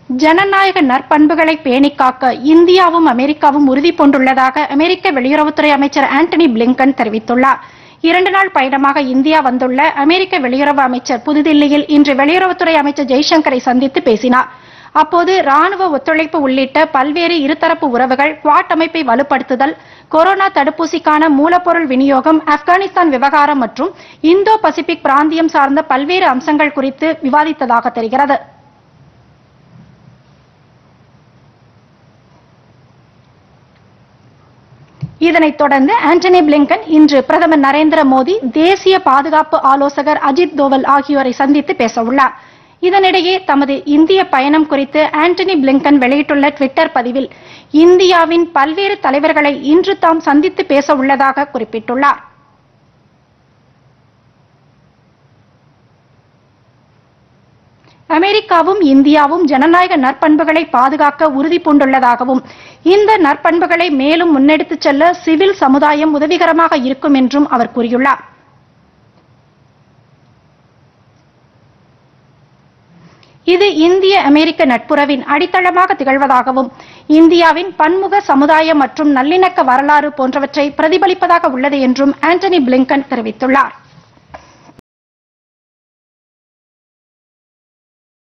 ஜனநாயக நற்பண்புகளை பேணிக் காக்க இந்தியாவும் அமெரிக்காவும் உறுதி பூண்டுள்ளதாக அமெரிக்க வெளியுறவுத்துறை அமைச்சர் ஆண்டனி பிளிங்கன் தெரிவித்துள்ளார் இரண்டு நாள் பயணமாக இந்தியா வந்துள்ள அமெரிக்க வெளியுறவு அமைச்சர் புதுதில்லியில் இன்று வெளியுறவுத்துறை அமைச்சர் ஜெய்சங்கரை சந்தித்து பேசினார் அப்போது ராணுவ ஒத்துழைப்பு உள்ளிட்ட பல்வேறு இருதரப்பு உறவுகள் குவாட் அமைப்பை வலுப்படுத்துதல் கொரோனா தடுப்பூசிக்கான மூலப்பொருள் விநியோகம் ஆப்கானிஸ்தான் விவகாரம் மற்றும் இந்தோ பசிபிக் பிராந்தியம் சார்ந்த பல்வேறு அம்சங்கள் குறித்து விவாதித்ததாக தெரிகிறது இதனைத் தொடர்ந்து ஆண்டனி பிளிங்கன் இன்று பிரதமர் நரேந்திர மோடி தேசிய பாதுகாப்பு ஆலோசகர் அஜித் தோவல் ஆகியோரை சந்தித்து பேச உள்ளார் இதனிடையே தமது இந்திய பயணம் குறித்து ஆண்டனி பிளிங்கன் வெளியிட்டுள்ள ட்விட்டர் பதிவில் இந்தியாவின் பல்வேறு தலைவர்களை இன்று தாம் சந்தித்து பேச உள்ளதாக குறிப்பிட்டுள்ளார் அமெரிக்காவும் இந்தியாவும் ஜனநாயக நற்பண்புகளை பாதுகாக்க உறுதி பூண்டுள்ளதாகவும் இந்த நற்பண்புகளை மேலும் முன்னெடுத்துச் செல்ல சிவில் சமுதாயம் உதவிகரமாக இருக்கும் என்றும் அவர் கூறியுள்ளார் இது இந்திய அமெரிக்க நட்புறவின் அடித்தளமாக திகழ்வதாகவும் இந்தியாவின் பன்முக சமுதாய மற்றும் நல்லிணக்க வரலாறு போன்றவற்றை பிரதிபலிப்பதாக உள்ளது என்றும் ஆண்டனி பிளிங்கன் தெரிவித்துள்ளார்